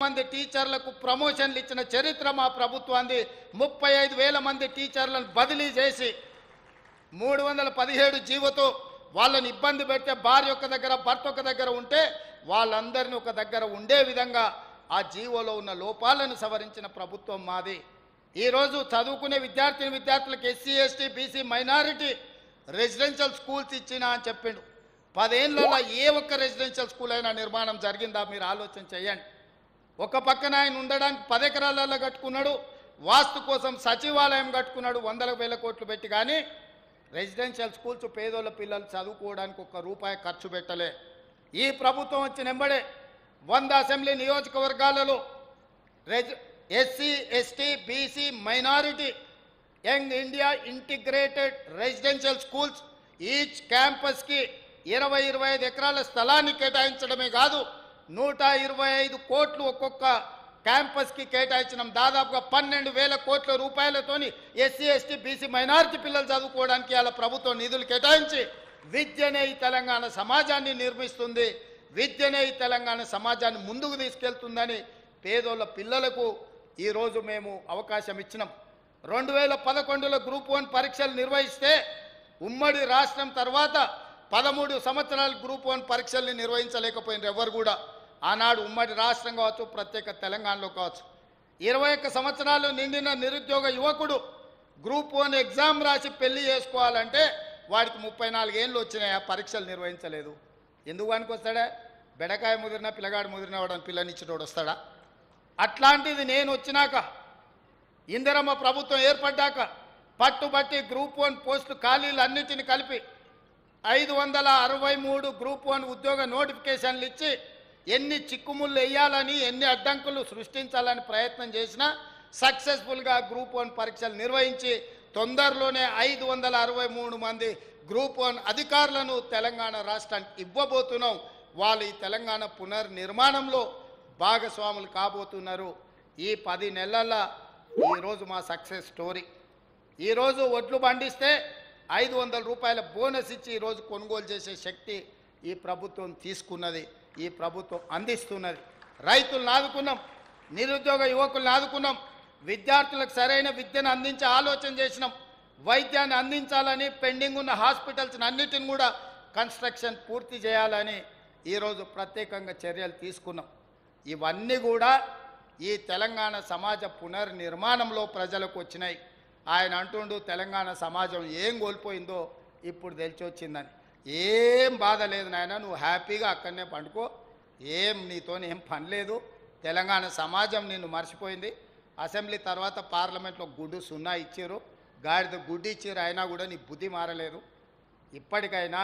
మంది టీచర్లకు ప్రమోషన్లు ఇచ్చిన చరిత్ర మా ప్రభుత్వాన్ని ముప్పై ఐదు వేల మంది టీచర్లను బదిలీ చేసి మూడు వందల పదిహేడు జీవోతో వాళ్ళని ఇబ్బంది పెడితే భార్య ఒక దగ్గర భర్త ఒక దగ్గర ఉంటే వాళ్ళందరినీ ఒక దగ్గర ఉండే విధంగా ఆ జీవోలో ఉన్న లోపాలను సవరించిన ప్రభుత్వం మాది ఈరోజు చదువుకునే విద్యార్థిని విద్యార్థులకు SC ST BC minority residential schools ఇచ్చినా అని చెప్పిండు పదేళ్లలో ఏ ఒక్క రెసిడెన్షియల్ స్కూల్ అయినా నిర్మాణం జరిగిందా మీరు ఆలోచన చేయండి ఒక పక్కన ఆయన ఉండడానికి పది ఎకరాలలో కట్టుకున్నాడు వాస్తు కోసం సచివాలయం కట్టుకున్నాడు వందల వేల కోట్లు పెట్టి కానీ రెసిడెన్షియల్ స్కూల్స్ పేదోళ్ళ పిల్లలు చదువుకోవడానికి ఒక్క రూపాయి ఖర్చు పెట్టలే ఈ ప్రభుత్వం వచ్చిన వెంబడే వంద అసెంబ్లీ నియోజకవర్గాలలో రెజ్ SC ST BC minority young India integrated residential schools each క్యాంపస్కి ఇరవై ఇరవై ఐదు ఎకరాల స్థలాన్ని కేటాయించడమే కాదు నూట ఇరవై ఐదు కోట్లు ఒక్కొక్క క్యాంపస్కి కేటాయించడం దాదాపుగా పన్నెండు వేల కోట్ల రూపాయలతోని ఎస్సీ ఎస్టీ బీసీ మైనారిటీ పిల్లలు చదువుకోవడానికి అలా ప్రభుత్వం నిధులు కేటాయించి విద్యనే ఈ తెలంగాణ సమాజాన్ని నిర్మిస్తుంది విద్యనే ఈ తెలంగాణ సమాజాన్ని ముందుకు తీసుకెళ్తుందని పేదోళ్ళ పిల్లలకు ఈరోజు మేము అవకాశం ఇచ్చినాం రెండు వేల పదకొండులో గ్రూప్ వన్ పరీక్షలు నిర్వహిస్తే ఉమ్మడి రాష్ట్రం తర్వాత పదమూడు సంవత్సరాలు గ్రూప్ వన్ పరీక్షల్ని నిర్వహించలేకపోయినారు ఎవరు కూడా ఆనాడు ఉమ్మడి రాష్ట్రం కావచ్చు ప్రత్యేక తెలంగాణలో కావచ్చు ఇరవై ఒక్క సంవత్సరాలు నిండిన నిరుద్యోగ యువకుడు గ్రూప్ వన్ ఎగ్జామ్ రాసి పెళ్లి చేసుకోవాలంటే వాడికి ముప్పై నాలుగేళ్ళు వచ్చినాయి ఆ పరీక్షలు నిర్వహించలేదు ఎందుకు వానికి వస్తాడా బెడకాయ ముదిరినా పిల్లగాడు ముదిరినా వాడని పిల్లనిచ్చినోడు వస్తాడా అట్లాంటిది నేను వచ్చినాక ఇందిరమ్మ ప్రభుత్వం ఏర్పడ్డాక పట్టుబట్టి గ్రూప్ వన్ పోస్టు ఖాళీలు అన్నిటిని కలిపి ఐదు వందల అరవై మూడు గ్రూప్ వన్ ఉద్యోగ నోటిఫికేషన్లు ఇచ్చి ఎన్ని చిక్కుముళ్ళు వేయాలని ఎన్ని అడ్డంకులు సృష్టించాలని ప్రయత్నం చేసినా సక్సెస్ఫుల్గా గ్రూప్ వన్ పరీక్షలు నిర్వహించి తొందరలోనే ఐదు వందల అరవై మూడు మంది గ్రూప్ వన్ అధికారులను తెలంగాణ రాష్ట్రానికి ఇవ్వబోతున్నాం వాళ్ళు ఈ తెలంగాణ పునర్నిర్మాణంలో భాగస్వాములు కాబోతున్నారు ఈ పది నెలల ఈరోజు మా సక్సెస్ స్టోరీ ఈరోజు ఒడ్లు పండిస్తే ఐదు వందల రూపాయల బోనస్ ఇచ్చి ఈరోజు కొనుగోలు చేసే శక్తి ఈ ప్రభుత్వం తీసుకున్నది ఈ ప్రభుత్వం అందిస్తున్నది రైతులను ఆదుకున్నాం నిరుద్యోగ యువకులను ఆదుకున్నాం విద్యార్థులకు సరైన విద్యను అందించే ఆలోచన చేసినాం వైద్యాన్ని అందించాలని పెండింగ్ ఉన్న హాస్పిటల్స్ అన్నిటిని కూడా కన్స్ట్రక్షన్ పూర్తి చేయాలని ఈరోజు ప్రత్యేకంగా చర్యలు తీసుకున్నాం ఇవన్నీ కూడా ఈ తెలంగాణ సమాజ పునర్నిర్మాణంలో ప్రజలకు వచ్చినాయి ఆయన అంటుండు తెలంగాణ సమాజం ఏం కోల్పోయిందో ఇప్పుడు తెలిసి వచ్చిందని ఏం బాధ లేదు నాయన నువ్వు హ్యాపీగా అక్కడనే పండుకో ఏం నీతో ఏం పని లేదు తెలంగాణ సమాజం నిన్ను మర్చిపోయింది అసెంబ్లీ తర్వాత పార్లమెంట్లో గుడ్డు సున్నా ఇచ్చారు గాడిద గుడ్డు ఇచ్చారు అయినా కూడా నీ బుద్ధి మారలేదు ఇప్పటికైనా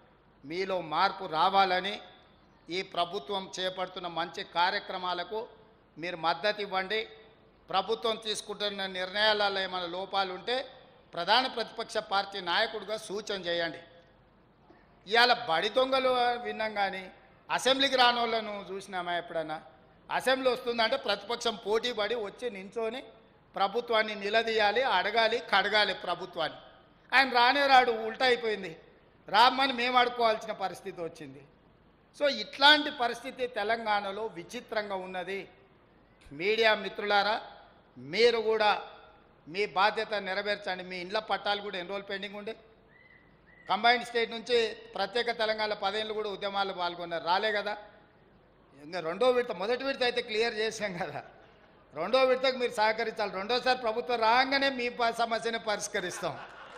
మీలో మార్పు రావాలని ఈ ప్రభుత్వం చేపడుతున్న మంచి కార్యక్రమాలకు మీరు మద్దతు ఇవ్వండి ప్రభుత్వం తీసుకుంటున్న నిర్ణయాలలో ఏమైనా లోపాలు ఉంటే ప్రధాన ప్రతిపక్ష పార్టీ నాయకుడిగా సూచన చేయండి ఇవాళ బడి దొంగలు విన్నాం కానీ అసెంబ్లీకి రాని వాళ్ళను చూసినామా ఎప్పుడన్నా అసెంబ్లీ వస్తుందంటే ప్రతిపక్షం పోటీ పడి వచ్చి నించొని ప్రభుత్వాన్ని నిలదీయాలి అడగాలి కడగాలి ప్రభుత్వాన్ని ఆయన రానే రాడు ఉల్టా అయిపోయింది రామ్మని మేము అడుకోవాల్సిన పరిస్థితి వచ్చింది సో ఇట్లాంటి పరిస్థితి తెలంగాణలో విచిత్రంగా ఉన్నది మీడియా మిత్రులారా మీరు కూడా మీ బాధ్యత నెరవేర్చండి మీ ఇండ్ల పట్టాలు కూడా ఎన్ని రోజులు పెండింగ్ ఉండే కంబైన్డ్ స్టేట్ నుంచి ప్రత్యేక తెలంగాణ పదేళ్ళు కూడా ఉద్యమాలు పాల్గొన్నారు రాలే కదా ఇంకా రెండో విడత మొదటి విడత అయితే క్లియర్ చేసాం కదా రెండో విడతకు మీరు సహకరించాలి రెండోసారి ప్రభుత్వం రాగానే మీ ప- సమస్యని పరిష్కరిస్తాం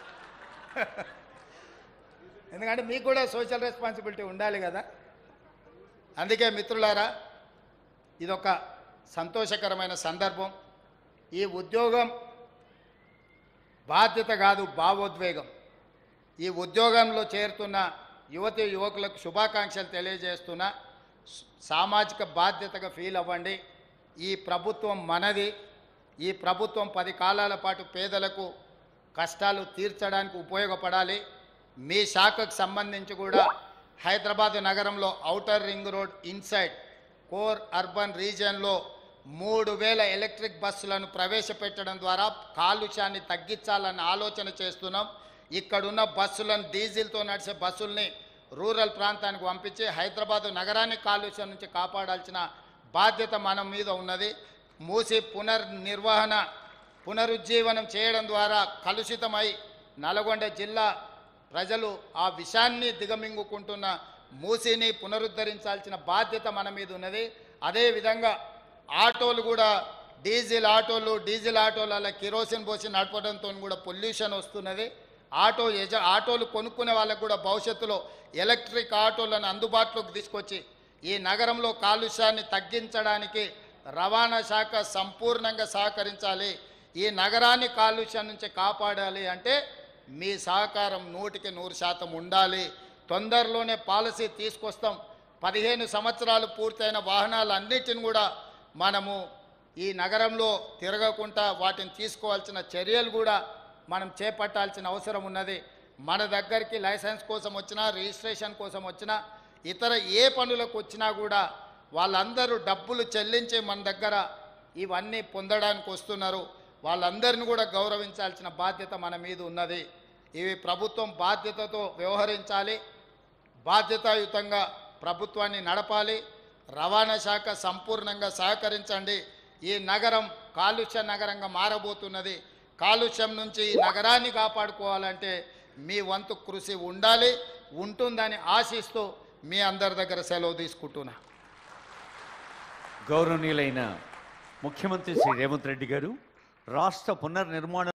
ఎందుకంటే మీకు కూడా సోషల్ రెస్పాన్సిబిలిటీ ఉండాలి కదా అందుకే మిత్రులారా ఇదొక సంతోషకరమైన సందర్భం ఈ ఉద్యోగం బాధ్యత కాదు భావోద్వేగం ఈ ఉద్యోగంలో చేరుతున్న యువతి యువకులకు శుభాకాంక్షలు తెలియజేస్తున్నా స- సామాజిక బాధ్యతగా ఫీల్ అవ్వండి ఈ ప్రభుత్వం మనది ఈ ప్రభుత్వం పది కాలాల పాటు పేదలకు కష్టాలు తీర్చడానికి ఉపయోగపడాలి మీ శాఖకు సంబంధించి కూడా హైదరాబాద్ నగరంలో outer ring road inside core urban రీజియన్లో మూడు వేల ఎలక్ట్రిక్ బస్సులను ప్రవేశపెట్టడం ద్వారా కాలుష్యాన్ని తగ్గించాలన్న ఆలోచన చేస్తున్నాం ఇక్కడున్న బస్సులను డీజిల్తో నడిచే బస్సుల్ని రూరల్ ప్రాంతానికి పంపించి హైదరాబాద్ నగరాన్ని కాలుష్యం నుంచి కాపాడాల్సిన బాధ్యత మన మీద ఉన్నది మూసి పునర్నిర్వహణ పునరుజ్జీవనం చేయడం ద్వారా కలుషితమై నల్గొండ జిల్లా ప్రజలు ఆ విషాన్ని దిగమింగుకుంటున్న మూసిని పునరుద్ధరించాల్సిన బాధ్యత మన మీద ఉన్నది అదేవిధంగా ఆటోలు కూడా డీజిల్ ఆటోలు డీజిల్ ఆటోలలో కిరోసిన్ పోసి నడపడంతో కూడా పొల్యూషన్ వస్తున్నది ఆటో యజ ఆటోలు కొనుక్కునే వాళ్ళకు కూడా భవిష్యత్తులో ఎలక్ట్రిక్ ఆటోలను అందుబాటులోకి తీసుకొచ్చి ఈ నగరంలో కాలుష్యాన్ని తగ్గించడానికి రవాణా శాఖ సంపూర్ణంగా సహకరించాలి ఈ నగరాన్ని కాలుష్యం నుంచి కాపాడాలి అంటే మీ సహకారం నూటికి నూరు శాతం ఉండాలి తొందరలోనే పాలసీ తీసుకొస్తాం పదిహేను సంవత్సరాలు పూర్తయిన వాహనాలన్నిటిని కూడా మనము ఈ నగరంలో తిరగకుండా వాటిని తీసుకోవాల్సిన చర్యలు కూడా మనం చేపట్టాల్సిన అవసరం ఉన్నది మన దగ్గరికి లైసెన్స్ కోసం వచ్చినా రిజిస్ట్రేషన్ కోసం వచ్చినా ఇతర ఏ పనులకు వచ్చినా కూడా వాళ్ళందరూ డబ్బులు చెల్లించి మన దగ్గర ఇవన్నీ పొందడానికి వస్తున్నారు వాళ్ళందరిని కూడా గౌరవించాల్సిన బాధ్యత మన మీద ఉన్నది ఇవి ప్రభుత్వం బాధ్యతతో వ్యవహరించాలి బాధ్యతాయుతంగా ప్రభుత్వాన్ని నడపాలి రవాణా శాఖ సంపూర్ణంగా సహకరించండి ఈ నగరం కాలుష్య నగరంగా మారబోతున్నది కాలుష్యం నుంచి ఈ నగరాన్ని కాపాడుకోవాలంటే మీ వంతు కృషి ఉండాలి ఉంటుందని ఆశిస్తూ మీ అందరి దగ్గర సెలవు తీసుకుంటున్నా గౌరవనీయులైన ముఖ్యమంత్రి శ్రీ రేవంత్ రెడ్డి గారు రాష్ట్ర పునర్నిర్మాణ